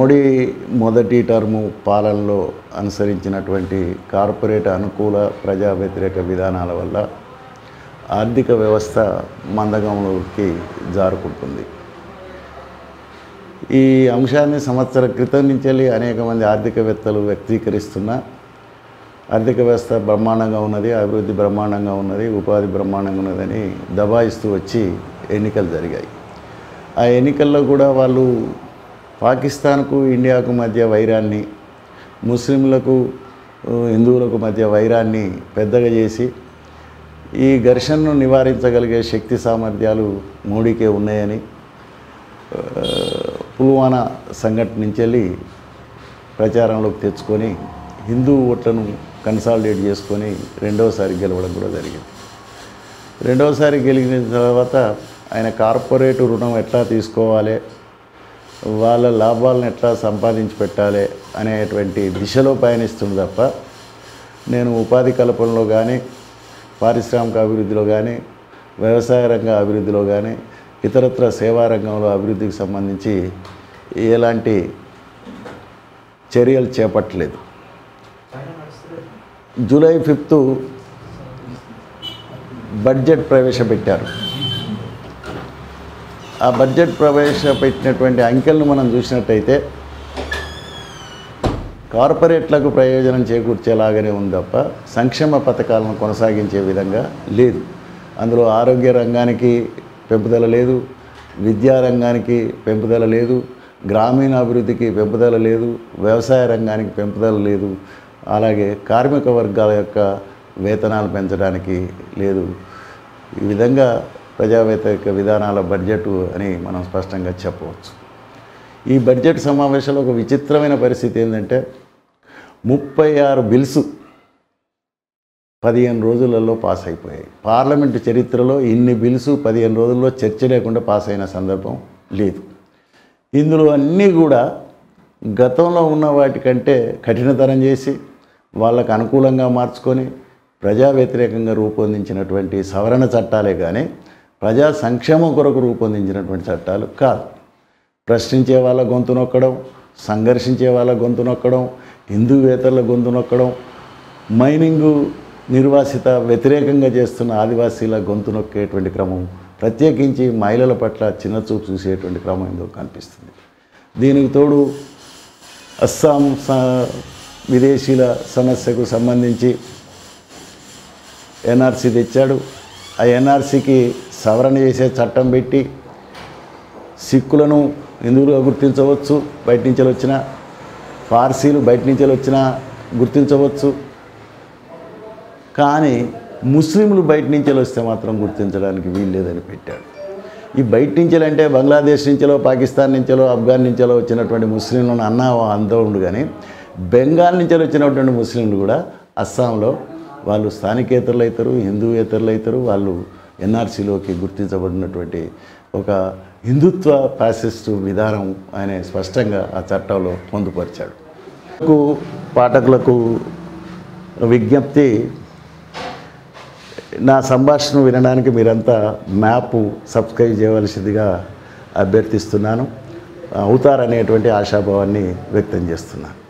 మోడీ మొదటి టర్ము పాలనలో అనుసరించినటువంటి కార్పొరేట్ అనుకూల ప్రజా వ్యతిరేక విధానాల వల్ల ఆర్థిక వ్యవస్థ మందగంలోకి జారుకుంటుంది ఈ అంశాన్ని సంవత్సర క్రితం నుంచి అనేక మంది ఆర్థికవేత్తలు వ్యక్తీకరిస్తున్న ఆర్థిక వ్యవస్థ బ్రహ్మాండంగా ఉన్నది అభివృద్ధి బ్రహ్మాండంగా ఉన్నది ఉపాధి బ్రహ్మాండంగా ఉన్నదని దబాయిస్తూ వచ్చి ఎన్నికలు జరిగాయి ఆ ఎన్నికల్లో కూడా వాళ్ళు పాకిస్తాన్కు ఇండియాకు మధ్య వైరాన్ని ముస్లింలకు ఆ, హిందువులకు మధ్య వైరాన్ని పెద్దగా చేసి ఈ ఘర్షణను నివారించగలిగే శక్తి సామర్థ్యాలు మోడీకే ఉన్నాయని ఆ, పుల్వానా సంఘటన నుంచి వెళ్ళి ప్రచారంలోకి తెచ్చుకొని హిందూ ఓట్లను కన్సాలిడేట్ చేసుకొని రెండవసారి గెలవడం కూడా జరిగింది రెండవసారి గెలిచిన తర్వాత ఆయన కార్పొరేట్ రుణం ఎట్లా తీసుకోవాలి వాళ్ళ లాభాలను ఎట్లా సంపాదించి పెట్టాలి అనేటువంటి దిశలో పయనిస్తుంది తప్ప నేను ఉపాధి కల్పనలో కానీ పారిశ్రామిక అభివృద్ధిలో కానీ వ్యవసాయ రంగ అభివృద్ధిలో కానీ ఇతరత్ర సేవా రంగంలో అభివృద్ధికి సంబంధించి ఎలాంటి చర్యలు చేపట్టలేదు జూలై ఫిఫ్త్ బడ్జెట్ ప్రవేశపెట్టారు ఆ బడ్జెట్ ప్రవేశపెట్టినటువంటి అంకెలను మనం చూసినట్టయితే కార్పొరేట్లకు ప్రయోజనం చేకూర్చేలాగానే ఉంది తప్ప సంక్షేమ పథకాలను కొనసాగించే విధంగా లేదు అందులో ఆరోగ్య రంగానికి పెంపుదల లేదు విద్యా రంగానికి పెంపుదల లేదు గ్రామీణ అభివృద్ధికి పెంపుదల లేదు వ్యవసాయ రంగానికి పెంపుదల లేదు అలాగే కార్మిక వర్గాల యొక్క వేతనాలు పెంచడానికి లేదు ఈ విధంగా ప్రజా వ్యతిరేక విధానాల బడ్జెట్ అని మనం స్పష్టంగా చెప్పవచ్చు ఈ బడ్జెట్ సమావేశంలో ఒక విచిత్రమైన పరిస్థితి ఏంటంటే ముప్పై ఆరు బిల్స్ పదిహేను రోజులలో పాస్ అయిపోయాయి పార్లమెంటు చరిత్రలో ఇన్ని బిల్స్ పదిహేను రోజుల్లో చర్చ లేకుండా పాస్ అయిన సందర్భం లేదు ఇందులో అన్నీ కూడా గతంలో ఉన్న వాటికంటే కఠినతరం చేసి వాళ్ళకు అనుకూలంగా మార్చుకొని ప్రజా వ్యతిరేకంగా రూపొందించినటువంటి సవరణ చట్టాలే కానీ ప్రజా సంక్షేమం కొరకు రూపొందించినటువంటి చట్టాలు కాదు ప్రశ్నించే వాళ్ళ గొంతు నొక్కడం సంఘర్షించే వాళ్ళ గొంతు నొక్కడం హిందూవేతరుల గొంతు నొక్కడం మైనింగు నిర్వాసిత వ్యతిరేకంగా చేస్తున్న ఆదివాసీల గొంతు నొక్కేటువంటి క్రమం ప్రత్యేకించి మహిళల పట్ల చిన్నచూపు చూసేటువంటి క్రమం ఇందులో కనిపిస్తుంది దీనికి తోడు అస్సాం స విదేశీల సమస్యకు సంబంధించి ఎన్ఆర్సీ తెచ్చాడు ఆ ఎన్ఆర్సీకి సవరణ చేసే చట్టం పెట్టి సిక్కులను హిందువులుగా గుర్తించవచ్చు బయట నుంచి వచ్చిన పార్సీలు బయట నుంచి వచ్చినా గుర్తించవచ్చు కానీ ముస్లింలు బయట నుంచి వస్తే మాత్రం గుర్తించడానికి వీలు లేదని పెట్టాడు ఈ బయట నుంచి అంటే బంగ్లాదేశ్ నుంచో పాకిస్తాన్ నుంచో ఆఫ్ఘాన్ నుంచో వచ్చినటువంటి ముస్లింలను అన్నా అంతా ఉండు కానీ బెంగాల్ నుంచి వచ్చినటువంటి ముస్లింలు కూడా అస్సాంలో వాళ్ళు స్థానికేతరులు అవుతారు హిందూయేతరులు అవుతారు వాళ్ళు ఎన్ఆర్సీలోకి గుర్తించబడినటువంటి ఒక హిందుత్వ ఫ్యాసిస్టు విధానం ఆయన స్పష్టంగా ఆ చట్టంలో పొందుపరిచాడు కు పాఠకులకు విజ్ఞప్తి నా సంభాషణ వినడానికి మీరంతా మ్యాప్ సబ్స్క్రైబ్ చేయవలసిందిగా అభ్యర్థిస్తున్నాను అవుతారనేటువంటి ఆశాభావాన్ని వ్యక్తం చేస్తున్నాను